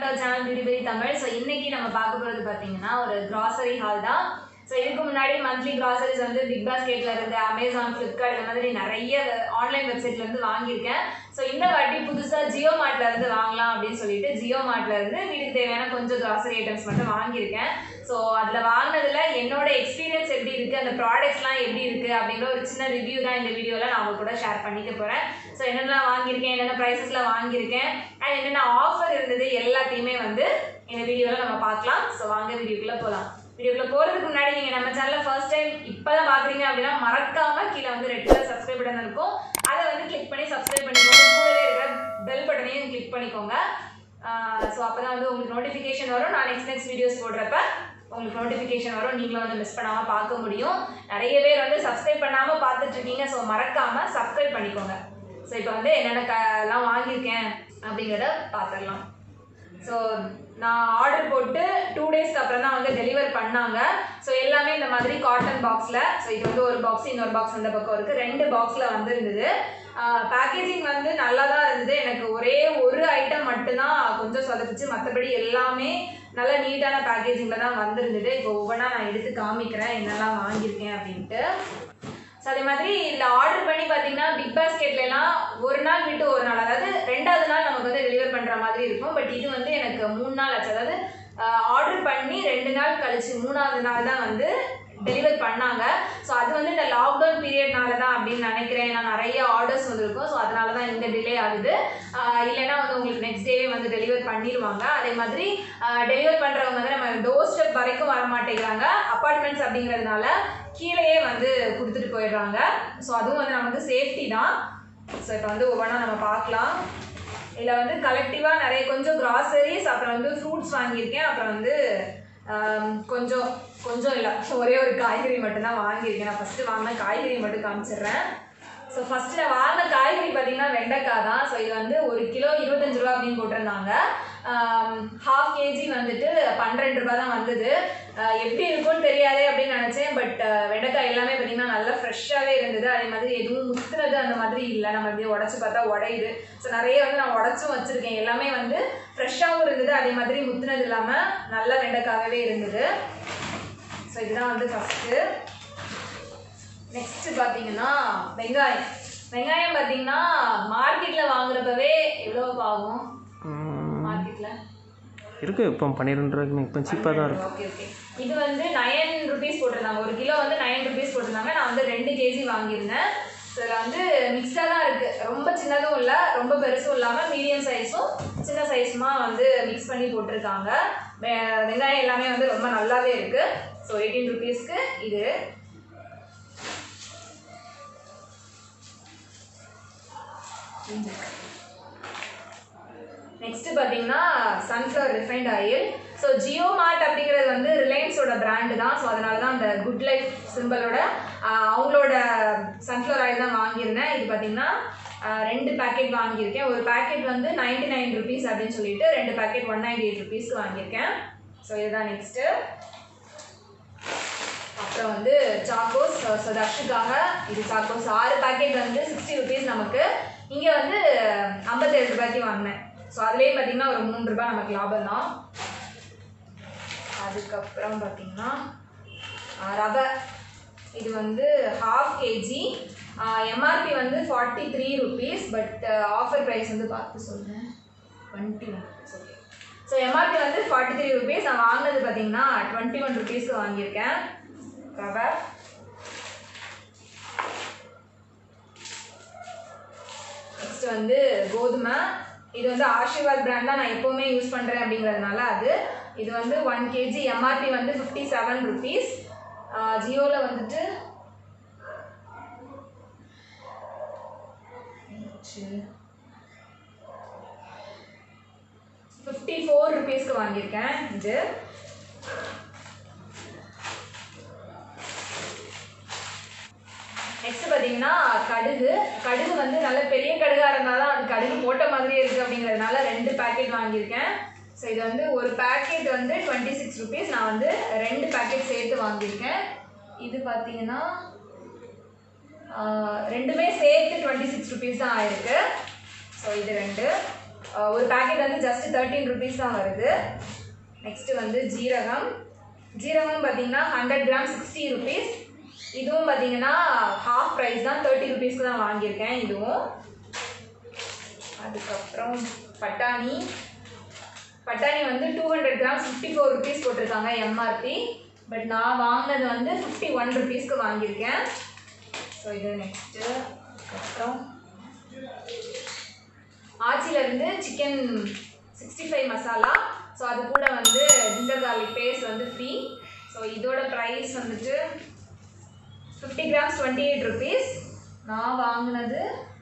To channel beauty berry Tamil so இன்னைக்கு நம்ம பார்க்க போகிறது பார்த்தீங்கன்னா ஒரு கிராசரி ஹால் தான் ஸோ இதுக்கு முன்னாடி மந்த்லி கிராசரிஸ் வந்து பிக் பாஸ்கெட்ல இருந்து அமேசான் ஃப்ளிப்கார்ட் இந்த மாதிரி நிறைய ஆன்லைன் வெப்சைட்ல இருந்து வாங்கியிருக்கேன் ஸோ இந்த வாட்டி புதுசாக ஜியோ மார்ட்ல இருந்து வாங்கலாம் அப்படின்னு சொல்லிட்டு ஜியோ மார்ட்ல இருந்து வீட்டுக்கு தேவையான கொஞ்சம் கிராசரி ஐட்டம்ஸ் மட்டும் வாங்கியிருக்கேன் ஸோ அதில் வாங்கினதுல என்னோட எக்ஸ்பீரியன்ஸ் எப்படி இருக்குது அந்த ப்ராடக்ட்ஸ்லாம் எப்படி இருக்குது அப்படிங்கிற ஒரு சின்ன ரிவ்யூ தான் இந்த வீடியோவில் நான் உங்க கூட ஷேர் பண்ணிக்க போகிறேன் ஸோ என்னென்னலாம் வாங்கியிருக்கேன் என்னென்ன ப்ரைஸஸில் வாங்கியிருக்கேன் அண்ட் என்னென்ன ஆஃபர் இருந்தது எல்லாத்தையுமே வந்து இந்த வீடியோவில் நம்ம பார்க்கலாம் ஸோ வாங்க வீடியோக்குள்ளே போகலாம் வீடியோக்குள்ள போகிறதுக்கு முன்னாடி நீங்கள் நம்ம சேனலில் ஃபர்ஸ்ட் டைம் இப்போ தான் பார்க்குறீங்க அப்படின்னா மறக்காமல் கீழே வந்து ரெட் கலர் சப்ஸ்கிரைப் பட்டன் இருக்கும் அதை வந்து கிளிக் பண்ணி சப்ஸ்கிரைப் பண்ணிக்கோங்க கூடவே இருக்கிற பெல் பட்டனையும் கிளிக் பண்ணிக்கோங்க ஸோ அப்போ தான் வந்து உங்களுக்கு நோட்டிஃபிகேஷன் வரும் நான் நெக்ஸ்ட் நெக்ஸ்ட் வீடியோஸ் போடுறப்ப உங்களுக்கு நோட்டிஃபிகேஷன் வரும் நீங்களும் வந்து மிஸ் பண்ணாமல் பார்க்க முடியும் நிறைய பேர் வந்து சப்ஸ்கிரைப் பண்ணாமல் பார்த்துட்டு இருக்கீங்க ஸோ மறக்காமல் சப்ஸ்கிரைப் பண்ணிக்கோங்க ஸோ இப்போ வந்து என்னென்ன க எல்லாம் வாங்கியிருக்கேன் அப்படிங்கிறத பார்த்துடலாம் ஸோ நான் ஆர்டர் போட்டு டூ டேஸ்க்கு அப்புறம் தான் வந்து டெலிவர் பண்ணாங்க ஸோ எல்லாமே இந்த மாதிரி காட்டன் பாக்ஸில் ஸோ இது வந்து ஒரு பாக்ஸ் இன்னொரு பாக்ஸ் அந்த பக்கம் இருக்குது ரெண்டு பாக்ஸில் வந்துருந்தது பேக்கேஜிங் வந்து நல்லா தான் இருந்தது எனக்கு ஒரே ஒரு ஐட்டம் மட்டும்தான் கொஞ்சம் சொதப்பிச்சு மற்றபடி எல்லாமே நல்ல நீட்டான பேக்கேஜிங்கில் தான் வந்திருந்தது இப்போ ஒவ்வொன்றா நான் எடுத்து காமிக்கிறேன் என்னெல்லாம் வாங்கியிருக்கேன் அப்படின்ட்டு ஸோ அதே மாதிரி இதில் ஆர்டர் பண்ணி பார்த்தீங்கன்னா பிக் பாஸ்கெட்லலாம் ஒரு நாள் விட்டு ஒரு நாள் அதாவது ரெண்டாவது நாள் நமக்கு வந்து டெலிவர் பண்ணுற மாதிரி இருக்கும் பட் இது வந்து எனக்கு மூணு நாள் ஆச்சு அதாவது ஆர்டர் பண்ணி ரெண்டு நாள் கழிச்சு மூணாவது நாள் தான் வந்து டெலிவர் பண்ணாங்க ஸோ அது வந்து இந்த லாக்டவுன் பீரியட்னால தான் அப்படின்னு நினைக்கிறேன் ஏன்னா நிறைய ஆர்டர்ஸ் வந்திருக்கும் ஸோ அதனால தான் இந்த டிலே ஆகுது ஆஹ் இல்லைன்னா வந்து உங்களுக்கு நெக்ஸ்ட் டேவே வந்து டெலிவர் பண்ணிடுவாங்க அதே மாதிரி டெலிவர் பண்ணுறவங்க வந்து நம்ம டோர் ஸ்டெப் வரைக்கும் வர மாட்டேங்கிறாங்க அப்பார்ட்மெண்ட்ஸ் அப்படிங்கிறதுனால கீழேயே வந்து கொடுத்துட்டு போயிடுறாங்க ஸோ அதுவும் வந்து நமக்கு சேஃப்டி தான் ஸோ இப்போ வந்து ஒவ்வொன்றா நம்ம பார்க்கலாம் இதில் வந்து கலெக்டிவாக நிறைய கொஞ்சம் கிராசரிஸ் அப்புறம் வந்து ஃப்ரூட்ஸ் வாங்கியிருக்கேன் அப்புறம் வந்து ஆம், கொஞ்சம் கொஞ்சம் இல்லை ஒரே ஒரு காய்கறி மட்டும்தான் வாங்கியிருக்கேன் நான் ஃபஸ்ட்டு வாங்கின காய்கறி மட்டும் காமிச்சிடுறேன் ஸோ ஃபஸ்ட்டு நான் வாங்கின காய்கறி பார்த்தீங்கன்னா வெண்டைக்காய் தான் ஸோ இது வந்து ஒரு கிலோ இருபத்தஞ்சு ரூபா அப்படின்னு போட்டிருந்தாங்க ஹாஃப் கேஜி வந்துட்டு பன்னிரெண்டு ரூபா தான் வந்தது ஆஹ் எப்படி இருக்கும்னு தெரியாதே அப்படின்னு நினச்சேன் பட் வெண்டைக்காய் எல்லாமே பார்த்தீங்கன்னா நல்லா ஃப்ரெஷ்ஷாகவே இருந்தது அதே மாதிரி எதுவும் முத்துனது அந்த மாதிரி இல்லை நம்ம அப்படியே உடச்சி பார்த்தா உடையுது ஸோ நிறைய வந்து நான் உடச்சும் வச்சுருக்கேன் எல்லாமே வந்து ஃப்ரெஷ்ஷாகவும் இருந்தது அதே மாதிரி முத்துனது இல்லாமல் நல்ல வெண்டைக்காகவே இருந்தது ஸோ இதுதான் வந்து ஃபஸ்ட்டு நெக்ஸ்ட் பார்த்தீங்கன்னா வெங்காயம் வெங்காயம் பார்த்தீங்கன்னா மார்க்கெட்டில் வாங்குறப்பவே எவ்வளோ ஆகும் மார்க்கெட்டில் இருக்கு இப்போ பன்னிரெண்டு ரூபாய்க்கு இப்போ சீப்பாக தான் இருக்கு ஓகே ஓகே இது வந்து நயன் ருபீஸ் போட்டிருந்தாங்க ஒரு கிலோ வந்து நயன் ருபீஸ் போட்டிருந்தாங்க நான் வந்து ரெண்டு கேஜி வாங்கியிருந்தேன் ஸோ இதில் வந்து மிக்ஸ்டாக தான் இருக்குது ரொம்ப சின்னதும் இல்லை ரொம்ப பெருசும் இல்லாமல் மீடியம் சைஸும் சின்ன சைஸுமா வந்து மிக்ஸ் பண்ணி போட்டிருக்காங்க வெ- வெங்காயம் எல்லாமே வந்து ரொம்ப நல்லாவே இருக்குது ஸோ எயிட்டீன் ருபீஸ்க்கு இது நெக்ஸ்ட் பார்த்தீங்கன்னா sunflower refined oil so Jio Mart அப்படிங்கிறது வந்து ரிலையன்ஸோட பிராண்டு தான் ஸோ அதனால தான் அந்த குட் லைஃப் சிம்பிளோட அவங்களோட சன்ஃப்ளவர் ஆயில் தான் வாங்கியிருந்தேன் இது பார்த்தீங்கன்னா ஆஹ், ரெண்டு பேக்கெட் வாங்கியிருக்கேன் ஒரு பேக்கெட் வந்து நைன்டி நைன் ருபீஸ் அப்படின்னு சொல்லிட்டு ரெண்டு பேக்கெட் ஒன் நைன்டி எயிட் ருபீஸ்க்கு வாங்கியிருக்கேன் ஸோ இதுதான் நெக்ஸ்ட்டு அப்புறம் வந்து சாக்கோஸ் ஸோ தர்ஷுக்காக இது சாக்கோஸ் ஆறு பேக்கெட் வந்து சிக்ஸ்டி ருபீஸ் நமக்கு இங்கே வந்து ஐம்பத்தேழு ரூபாய்க்கு வாங்கினேன் ஸோ அதுலேயே பார்த்தீங்கன்னா ஒரு மூணு ரூபாய் நமக்கு லாபம் தான் அதுக்கப்புறம் பார்த்தீங்கன்னா ஆஹ், ரவை இது வந்து ஹாஃப் கேஜி எம்ஆர்பி வந்து forty three rupees but offer price வந்து பார்த்து சொல்கிறேன் twenty one okay so MRP வந்து ஃபார்ட்டி த்ரீ ருபீஸ் நான் வாங்கினது பார்த்தீங்கன்னா டுவெண்ட்டி ஒன் ருபீஸ்க்கு வாங்கியிருக்கேன் ரவை நெக்ஸ்ட் வந்து கோதுமை இது வந்து ஆஷிர்வாத் பிராண்ட் தான் நான் எப்போவுமே யூஸ் பண்ணுறேன் அப்படிங்கிறதுனால அது இது வந்து ஒன் கேஜி எம்ஆர்பி வந்து ஃபிஃப்டி செவன் ருபீஸ் ஜியோவில் வந்துட்டு ஃபிஃப்டி ஃபோர் ருபீஸ்க்கு வாங்கியிருக்கேன் இது நெக்ஸ்ட் பார்த்தீங்கன்னா கடுகு கடுகு வந்து நல்ல பெரிய கடுகாக இருந்தால் தான் அது கடுகு போட்ட மாதிரியே இருக்குது அப்படிங்கிறதுனால ரெண்டு பேக்கெட் வாங்கியிருக்கேன் ஸோ இது வந்து ஒரு பேக்கெட் வந்து டுவெண்ட்டி சிக்ஸ் ருபீஸ் நான் வந்து ரெண்டு பேக்கெட் சேர்த்து வாங்கியிருக்கேன் இது பார்த்தீங்கன்னா ஆஹ், ரெண்டுமே சேர்த்து டுவெண்ட்டி சிக்ஸ் ருபீஸ் தான் ஆயிருக்கு ஸோ இது ரெண்டு அஹ், ஒரு பேக்கெட் வந்து ஜஸ்ட் தேர்ட்டீன் ருபீஸ் தான் வருது நெக்ஸ்ட் வந்து ஜீரகம் ஜீரகம் பார்த்தீங்கன்னா ஹண்ட்ரட் கிராம் சிக்ஸ்டி ருபீஸ் இதுவும் பார்த்தீங்கன்னா ஹாஃப் ப்ரைஸ் தான் தேர்ட்டி ருபீஸ்க்கு தான் வாங்கியிருக்கேன் இதுவும் அதுக்கப்புறம் பட்டாணி பட்டாணி வந்து two hundred gram fifty four rupees போட்டிருக்காங்க எம்ஆர்பி பட் நான் வாங்கினது வந்து ஃபிஃப்டி ஒன் ருபீஸ்க்கு வாங்கியிருக்கேன் ஸோ இது நெக்ஸ்ட்டு அப்புறம் ஆச்சிலேருந்து chicken sixty five masala so அது கூட வந்து ஜிஞ்சர் garlic பேஸ்ட் வந்து ஃப்ரீ ஸோ இதோட ப்ரைஸ் வந்துட்டு fifty grams twenty eight rupees நான் வாங்கினது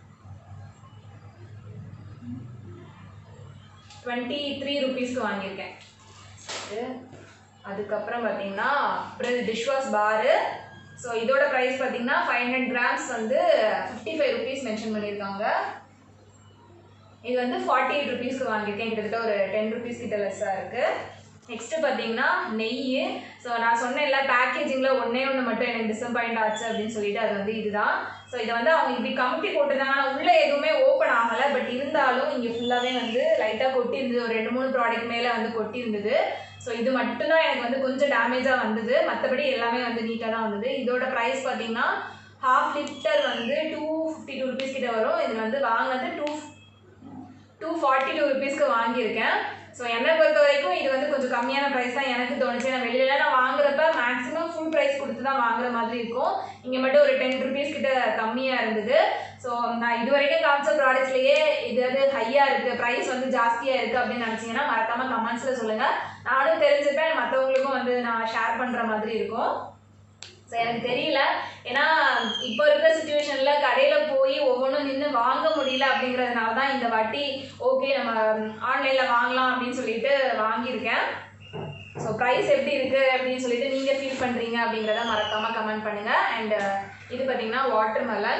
டுவெண்ட்டி த்ரீ ருபீஸ்க்கு வாங்கியிருக்கேன் இது. அதுக்கப்புறம் பார்த்தீங்கன்னா அப்புறம் டிஷ்வாஷ் பாரு ஸோ இதோட ப்ரைஸ் பார்த்தீங்கன்னா ஃபைவ் ஹண்ட்ரட் கிராம்ஸ் வந்து ஃபிஃப்டி ஃபைவ் ருபீஸ் மென்ஷன் பண்ணியிருக்காங்க இது வந்து ஃபார்ட்டி எயிட் ருபீஸ்க்கு வாங்கியிருக்கேன் கிட்டத்தட்ட ஒரு டென் ருபீஸ் கிட்ட லெஸ்ஸாக இருக்குது நெக்ஸ்ட்டு பார்த்தீங்கன்னா நெய் ஸோ நான் சொன்னேன்ல பேக்கேஜிங்கில் ஒன்றே ஒன்று மட்டும் எனக்கு டிசப்பாயிண்ட் ஆச்சு அப்படின்னு சொல்லிட்டு அது வந்து இதுதான் ஸோ இதை வந்து அவங்க இப்படி கமுத்தி போட்டிருந்தாங்க ஆனால் உள்ளே எதுவுமே ஓப்பன் ஆகலை பட் இருந்தாலும் இங்கே ஃபுல்லாகவே வந்து லைட்டாக கொட்டி இருந்தது ஒரு ரெண்டு மூணு ப்ராடக்ட் மேலே வந்து கொட்டி இருந்தது ஸோ இது மட்டும்தான் எனக்கு வந்து கொஞ்சம் டேமேஜாக வந்தது மற்றபடி எல்லாமே வந்து நீட்டாக தான் வந்தது இதோட ப்ரைஸ் பார்த்தீங்கன்னா ஹாஃப் லிட்டர் வந்து டூ ஃபிஃப்டி டூ ருபீஸ் கிட்ட வரும் இது வந்து வாங்கினது டூ டூ ஃபார்ட்டி டூ ருபீஸ்க்கு வாங்கியிருக்கேன் ஸோ என்னை பொறுத்த வரைக்கும் இது வந்து கொஞ்சம் கம்மியான ப்ரைஸ் தான் எனக்கு தோணுச்சு நான் வெளியில நான் வாங்குறப்ப மேக்ஸிமம் ஃபுல் ப்ரைஸ் கொடுத்து தான் வாங்குற மாதிரி இருக்கும் இங்கே மட்டும் ஒரு டென் ருபீஸ் கிட்ட கம்மியாக இருந்தது ஸோ நான் இது வரைக்கும் காமிச்ச ப்ராடக்ட்ஸ்லேயே இது வந்து ஹையாக இருக்குது ப்ரைஸ் வந்து ஜாஸ்தியாக இருக்குது அப்படின்னு நினச்சிங்கன்னா மறக்காமல் கமெண்ட்ஸில் சொல்லுங்கள் நானும் தெரிஞ்சுப்பேன் மற்றவங்களுக்கும் வந்து நான் ஷேர் பண்ணுற மாதிரி இருக்கும் ஸோ எனக்கு தெரியல ஏன்னா இப்போ இருக்கிற சுச்சுவேஷனில் கடையில் போய் ஒவ்வொன்றும் நின்று வாங்க முடியல அப்படிங்கிறதுனால தான் இந்த வாட்டி ஓகே நம்ம ஆன்லைனில் வாங்கலாம் அப்படின்னு சொல்லிட்டு வாங்கியிருக்கேன் ஸோ ப்ரைஸ் எப்படி இருக்குது அப்படின்னு சொல்லிட்டு நீங்கள் ஃபீல் பண்ணுறீங்க அப்படிங்கிறத மறக்காமல் கமெண்ட் பண்ணுங்கள் அண்ட் இது பார்த்தீங்கன்னா வாட்டர் மெலன்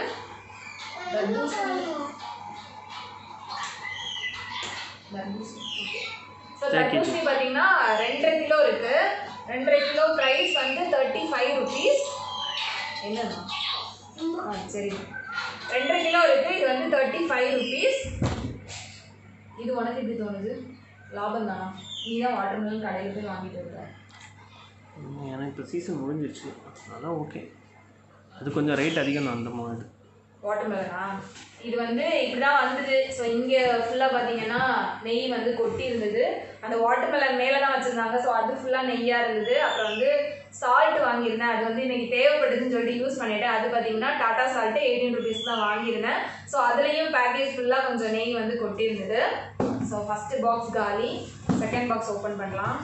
ஸோ தர்பூசணி பார்த்தீங்கன்னா ரெண்டரை கிலோ இருக்கு ரெண்டரை கிலோ ப்ரைஸ் வந்து தேர்ட்டி ஃபைவ் ருபீஸ் என்னண்ணா ஆ சரி ரெண்டரை கிலோ இருக்கு இது வந்து தேர்ட்டி ஃபைவ் ருபீஸ் இது உனக்கு எப்படி தோணுது லாபம் தானா நீ தான் வாட்டர் மெலன் கடையில் போய் வாங்கிட்டு இருக்க உம், எனக்கு இப்போ சீசன் முடிஞ்சிருச்சு அதான் ஓகே அது கொஞ்சம் ரேட் அதிகம் தான் அந்த மாதிரி வாட்டர் மெலனா இது வந்து இப்படி தான் வந்தது ஸோ இங்கே ஃபுல்லாக பார்த்தீங்கன்னா நெய் வந்து கொட்டி இருந்தது அந்த வாட்டர் மெலன் மேலே தான் வச்சுருந்தாங்க ஸோ அது ஃபுல்லாக நெய்யாக இருந்தது அப்புறம் வந்து சால்ட் வாங்கியிருந்தேன் அது வந்து இன்னைக்கு தேவைப்படுதுன்னு சொல்லிட்டு யூஸ் பண்ணிட்டேன் அது பார்த்தீங்கன்னா டாடா சால்ட்டு எயிட்டீன் ருபீஸ் தான் வாங்கியிருந்தேன் ஸோ அதுலேயும் பேக்கேஜ் ஃபுல்லாக கொஞ்சம் நெய் வந்து கொட்டி இருந்தது ஸோ ஃபஸ்ட்டு பாக்ஸ் காலி செகண்ட் பாக்ஸ் ஓப்பன் பண்ணலாம்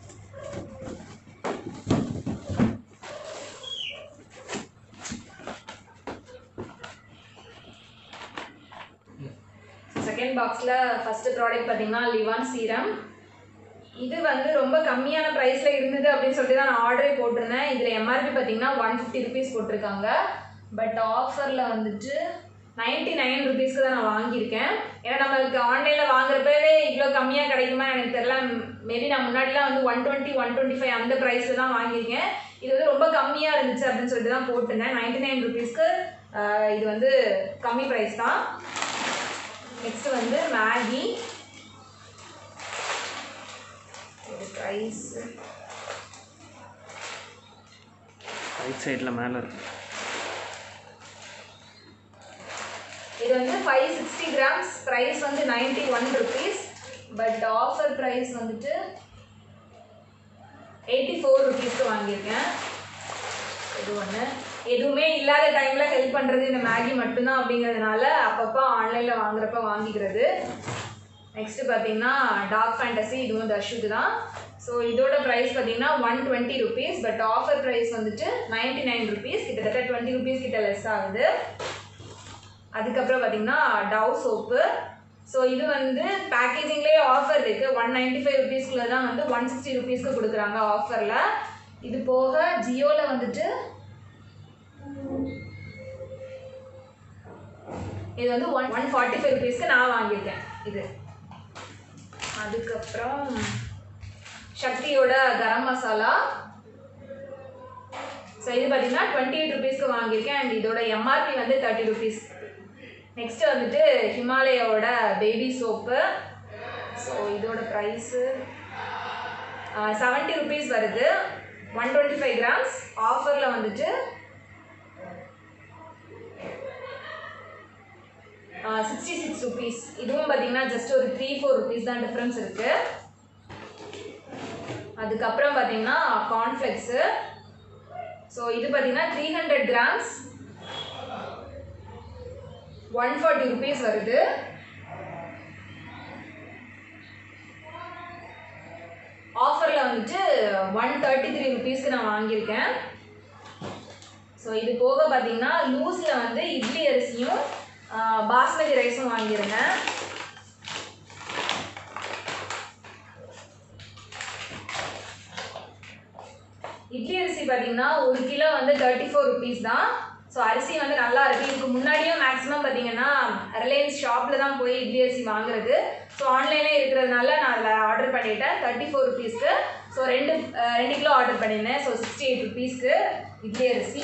செகண்ட் பாக்ஸில் ஃபஸ்ட்டு ப்ராடக்ட் பார்த்தீங்கன்னா லிவான் சீரம் இது வந்து ரொம்ப கம்மியான ப்ரைஸில் இருந்தது அப்படின்னு சொல்லிட்டு தான் நான் ஆர்டரே போட்டிருந்தேன் இதில் எம்ஆர்பி பார்த்தீங்கன்னா ஒன் ஃபிஃப்டி ருபீஸ் போட்டிருக்காங்க பட் ஆஃபரில் வந்துட்டு நைன்ட்டி நைன் ருபீஸ்க்கு தான் நான் வாங்கியிருக்கேன் ஏன்னா நம்மளுக்கு ஆன்லைனில் வாங்குறப்பவே இவ்வளோ கம்மியாக கிடைக்குமா எனக்கு தெரியல மேபி நான் முன்னாடிலாம் வந்து one twenty one twenty five அந்த ப்ரைஸில் தான் வாங்கியிருக்கேன் இது வந்து ரொம்ப கம்மியாக இருந்துச்சு அப்படின்னு சொல்லிட்டு தான் போட்டிருந்தேன் நைன்ட்டி நைன் ருபீஸ்க்கு இது வந்து கம்மி ப்ரைஸ் தான் நெக்ஸ்ட் வந்து மேகி இது ப்ரைஸ் ரைட் சைடில் மேலே இருக்கு இது வந்து ஃபைவ் சிக்ஸ்டி கிராம்ஸ் ப்ரைஸ் வந்து ninety one rupees but offer price வந்துட்டு எயிட்டி ஃபோர் ருபீஸ்க்கு வாங்கியிருக்கேன் இது ஒன்று எதுவுமே இல்லாத டைமில் ஹெல்ப் பண்ணுறது இந்த மேகி மட்டும்தான் அப்படிங்கிறதுனால அப்பப்போ ஆன்லைனில் வாங்குறப்ப வாங்கிக்கிறது நெக்ஸ்ட்டு பார்த்தீங்கன்னா டார்க் ஃபேண்டசி இதுவும் தர்ஷுக்கு தான் ஸோ இதோட ப்ரைஸ் பார்த்தீங்கன்னா one twenty rupees but offer price வந்துட்டு நைன்ட்டி நைன் ருபீஸ் கிட்டத்தட்ட டுவெண்ட்டி ருபீஸ் கிட்ட லெஸ் ஆகுது அதுக்கப்புறம் பார்த்தீங்கன்னா டவ் சோப்பு ஸோ இது வந்து பேக்கேஜிங்லேயே ஆஃபர் இருக்குது ஒன் நைன்ட்டி ஃபைவ் ருபீஸ்க்குள்ள தான் வந்து ஒன் சிக்ஸ்டி ருபீஸ்க்கு கொடுக்குறாங்க ஆஃபரில் இது போக ஜியோவில் வந்துட்டு இது வந்து ஒன் ஒன் ஃபார்ட்டி ஃபைவ் ருபீஸ்க்கு நான் வாங்கியிருக்கேன் இது அதுக்கப்புறம் சக்தியோட கரம் மசாலா ஸோ இது பார்த்தீங்கன்னா டுவெண்ட்டி எயிட் ருபீஸ்க்கு வாங்கியிருக்கேன் அண்ட் இதோட எம்ஆர்பி வந்து தேர்ட்டி ருபீஸ் நெக்ஸ்ட் வந்துட்டு ஹிமாலயாவோட பேபி சோப்பு ஸோ இதோட ப்ரைஸு செவன்ட்டி ருபீஸ் வருது ஒன் டுவெண்ட்டி ஃபைவ் கிராம்ஸ் ஆஃபரில் வந்துட்டு சிக்ஸ்டி சிக்ஸ் ருபீஸ் இதுவும் பார்த்தீங்கன்னா ஜஸ்ட் ஒரு த்ரீ ஃபோர் ருபீஸ் தான் டிஃப்ரென்ஸ் இருக்குது அதுக்கப்புறம் பார்த்தீங்கன்னா கார்ன்ஃப்ளெக்ஸு ஸோ இது பார்த்தீங்கன்னா three hundred grams one forty rupees வருது ஆஃபரில் வந்துட்டு ஒன் தேர்ட்டி த்ரீ ருபீஸ்க்கு நான் வாங்கியிருக்கேன் ஸோ இது போக பார்த்தீங்கன்னா லூஸில் வந்து இட்லி அரிசியும் ஆ, பாஸ்மதி ரைஸும் வாங்கியிருந்தேன் இட்லி அரிசி பார்த்தீங்கன்னா ஒரு கிலோ வந்து தேர்ட்டி ஃபோர் ருபீஸ் தான் ஸோ அரிசி வந்து நல்லா இருக்கு இதுக்கு முன்னாடியும் மேக்ஸிமம் பார்த்தீங்கன்னா ரிலையன்ஸ் ஷாப்பில் தான் போய் இட்லி அரிசி வாங்குறது ஸோ ஆன்லைனே இருக்கிறதுனால நான் அதில் ஆர்டர் பண்ணிட்டேன் தேர்ட்டி ஃபோர் ருபீஸ்க்கு ஸோ ரெண்டு அஹ், ரெண்டு கிலோ ஆர்டர் பண்ணியிருந்தேன் ஸோ சிக்ஸ்டி எயிட் ருபீஸ்க்கு இட்லி அரிசி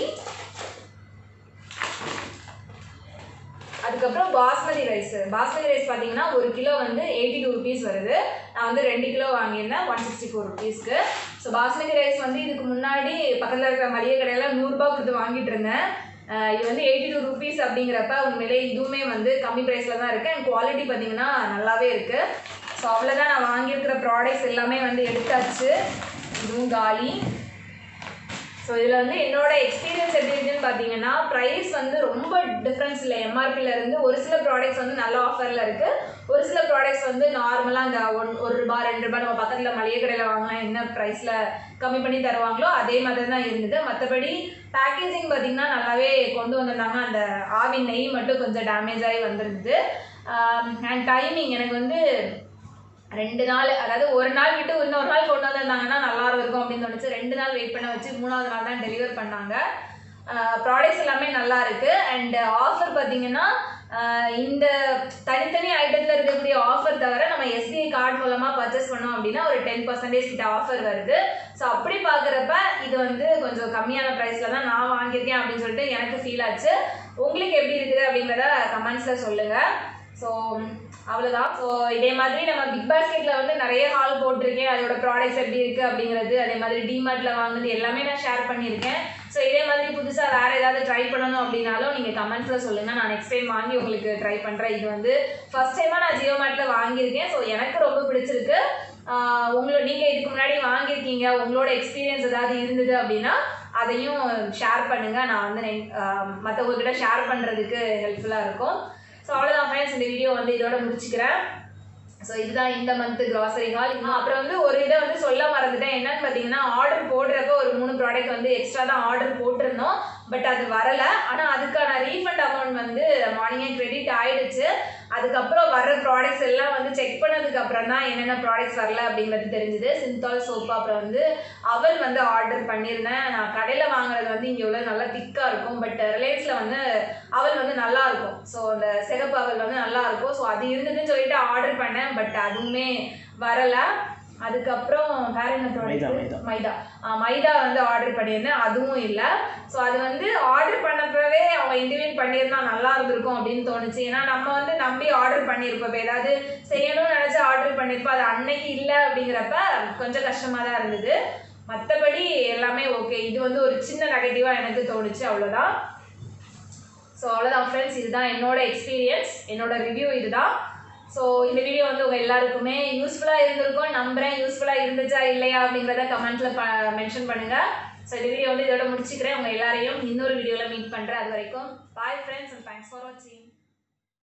அதுக்கப்புறம் பாஸ்மதி ரைஸ் பாஸ்மதி ரைஸ் பார்த்தீங்கன்னா ஒரு கிலோ வந்து எயிட்டி டூ ருபீஸ் வருது நான் வந்து ரெண்டு கிலோ வாங்கியிருந்தேன் ஒன் சிக்ஸ்டி ஃபோர் ருபீஸ்க்கு ஸோ பாஸ்மதி ரைஸ் வந்து இதுக்கு முன்னாடி பக்கத்தில் இருக்கிற மளிகை கடையில் நூறுரூபா கொடுத்து வாங்கிட்டு இருந்தேன் அஹ் இது வந்து எயிட்டி டூ ருபீஸ் அப்படிங்கிறப்ப உண்மையிலே இதுவுமே வந்து கம்மி ப்ரைஸில் தான் இருக்குது அண்ட் குவாலிட்டி பார்த்தீங்கன்னா நல்லாவே இருக்குது ஸோ அவ்வளோதான் நான் வாங்கியிருக்கிற ப்ராடக்ட்ஸ் எல்லாமே வந்து எடுத்தாச்சு இதுவும் காலி ஸோ இதில் வந்து என்னோட எக்ஸ்பீரியன்ஸ் எப்படி இருக்குன்னு பார்த்தீங்கன்னா ப்ரைஸ் வந்து ரொம்ப டிஃப்ரென்ஸ் இல்லை எம்ஆர்பியில் இருந்து ஒரு சில ப்ராடக்ட்ஸ் வந்து நல்ல ஆஃபரில் இருக்குது ஒரு சில ப்ராடக்ட்ஸ் வந்து நார்மலாக அந்த ஒன் ஒரு ரூபா ரெண்டு ரூபாய் நம்ம பக்கத்தில் மளிகை கடையில் வாங்கினா என்ன ப்ரைஸில் கம்மி பண்ணி தருவாங்களோ அதே மாதிரி தான் இருந்தது மற்றபடி பேக்கேஜிங் பார்த்திங்கன்னா நல்லாவே கொண்டு வந்திருந்தாங்க அந்த ஆவி நெய் மட்டும் கொஞ்சம் டேமேஜ் ஆகி வந்திருந்தது அண்ட் டைமிங் எனக்கு வந்து ரெண்டு நாள் அதாவது ஒரு நாள் விட்டு இன்னொரு நாள் கொண்டு வந்திருந்தாங்கன்னா நல்லா இருக்கும் அப்படின்னு தோணுச்சு ரெண்டு நாள் வெயிட் பண்ண வச்சு மூணாவது நாள் தான் டெலிவர் பண்ணாங்க ப்ராடக்ட்ஸ் எல்லாமே நல்லா இருக்கு அண்ட் ஆஃபர் பார்த்தீங்கன்னா ஆஹ் இந்த தனித்தனி ஐட்டத்தில் இருக்கக்கூடிய ஆஃபர் தவிர நம்ம எஸ்பிஐ கார்டு மூலமாக பர்ச்சேஸ் பண்ணோம் அப்படின்னா ஒரு டென் பர்சன்டேஜ் கிட்ட ஆஃபர் வருது ஸோ அப்படி பார்க்குறப்ப இது வந்து கொஞ்சம் கம்மியான ப்ரைஸில் தான் நான் வாங்கியிருக்கேன் அப்படின்னு சொல்லிட்டு எனக்கு ஃபீல் ஆச்சு உங்களுக்கு எப்படி இருக்குது அப்படிங்கிறத கமெண்ட்ஸில் சொல்லுங்கள் ஸோ அவ்வளோதான் ஸோ இதே மாதிரி நம்ம பிக் பாஸ்கெட்டில் வந்து நிறைய ஹால் போட்டிருக்கேன் அதோட ப்ராடக்ட்ஸ் எப்படி இருக்குது அப்படிங்கிறது அதே மாதிரி டிமார்ட்டில் வாங்குனது எல்லாமே நான் ஷேர் பண்ணியிருக்கேன் ஸோ இதே மாதிரி புதுசாக வேறு ஏதாவது ட்ரை பண்ணணும் அப்படின்னாலும் நீங்கள் கமெண்ட்ஸில் சொல்லுங்கள் நான் நெக்ஸ்ட் டைம் வாங்கி உங்களுக்கு ட்ரை பண்ணுறேன் இது வந்து ஃபஸ்ட் டைமாக நான் ஜியோ மார்ட்டில் வாங்கியிருக்கேன் ஸோ எனக்கு ரொம்ப பிடிச்சிருக்கு ஆஹ் உங்களோட நீங்கள் இதுக்கு முன்னாடி வாங்கியிருக்கீங்க உங்களோட எக்ஸ்பீரியன்ஸ் ஏதாவது இருந்தது அப்படின்னா அதையும் ஷேர் பண்ணுங்கள் நான் வந்து மற்றவங்கக்கிட்ட ஷேர் பண்ணுறதுக்கு ஹெல்ப்ஃபுல்லாக இருக்கும் ஸோ அவ்வளோதான் ஃப்ரெண்ட்ஸ் இந்த வீடியோ வந்து இதோட முடிச்சுக்கிறேன் ஸோ இதுதான் இந்த மந்த் கிராசரி ஹால் அப்புறம் வந்து ஒரு இதை வந்து சொல்ல மறந்துட்டேன் என்னன்னு பார்த்தீங்கன்னா ஆர்டர் போடுறப்ப ஒரு மூணு ப்ராடக்ட் வந்து எக்ஸ்ட்ரா தான் ஆர்டர் போட்டிருந்தோம் பட் அது வரலை ஆனால் அதுக்கான ரீஃபண்ட் அமௌண்ட் வந்து மார்னிங்கே கிரெடிட் ஆயிடுச்சு அதுக்கப்புறம் வர்ற ப்ராடக்ட்ஸ் எல்லாம் வந்து செக் பண்ணதுக்கு அப்புறம் தான் என்னென்ன ப்ராடக்ட்ஸ் வரல அப்படிங்கிறது தெரிஞ்சுது சிந்தால் சோப்பு அப்புறம் வந்து அவல் வந்து ஆர்டர் பண்ணியிருந்தேன் நான் கடையில் வாங்குறது வந்து இங்கே உள்ள நல்லா திக்காக இருக்கும் பட் ரிலையன்ஸில் வந்து அவல் வந்து நல்லா இருக்கும் ஸோ அந்த சிகப்பு அவல் வந்து நல்லா இருக்கும் ஸோ அது இருந்ததுன்னு சொல்லிட்டு ஆர்டர் பண்ணேன் பட் அதுவுமே வரலை அதுக்கப்புறம் வேற என்ன மைதா, ப்ராடக்ட் மைதா. மைதா ஆ, மைதா வந்து ஆர்டர் பண்ணியிருந்தேன் அதுவும் இல்லை ஸோ அது வந்து ஆர்டர் பண்ணப்பவே அவங்க இன்டிமேட் பண்ணியிருந்தா நல்லா இருந்திருக்கும் அப்படின்னு தோணுச்சு ஏன்னா நம்ம வந்து நம்பி ஆர்டர் பண்ணியிருப்போம் இப்போ ஏதாவது செய்யணும்னு நினச்சி ஆர்டர் பண்ணியிருப்போம் அது அன்னைக்கு இல்லை அப்படிங்கிறப்ப கொஞ்சம் கஷ்டமாக தான் இருந்தது மற்றபடி எல்லாமே ஓகே இது வந்து ஒரு சின்ன நெகட்டிவாக எனக்கு தோணுச்சு அவ்வளோதான் ஸோ அவ்வளோதான் ஃப்ரெண்ட்ஸ் இதுதான் என்னோட எக்ஸ்பீரியன்ஸ் என்னோட ரிவ்யூ இதுதான் ஸோ இந்த வீடியோ வந்து உங்கள் எல்லாருக்குமே யூஸ்ஃபுல்லாக இருந்திருக்கும் நம்புகிறேன் யூஸ்ஃபுல்லாக இருந்துச்சா இல்லையா அப்படிங்கிறத கமெண்ட்டில் ப மென்ஷன் பண்ணுங்கள் ஸோ இந்த வீடியோ வந்து இதோட முடிச்சுக்கிறேன் உங்கள் எல்லாரையும் இன்னொரு வீடியோவில் மீட் பண்ணுறேன் அது வரைக்கும் bye friends and thanks for வாட்சிங்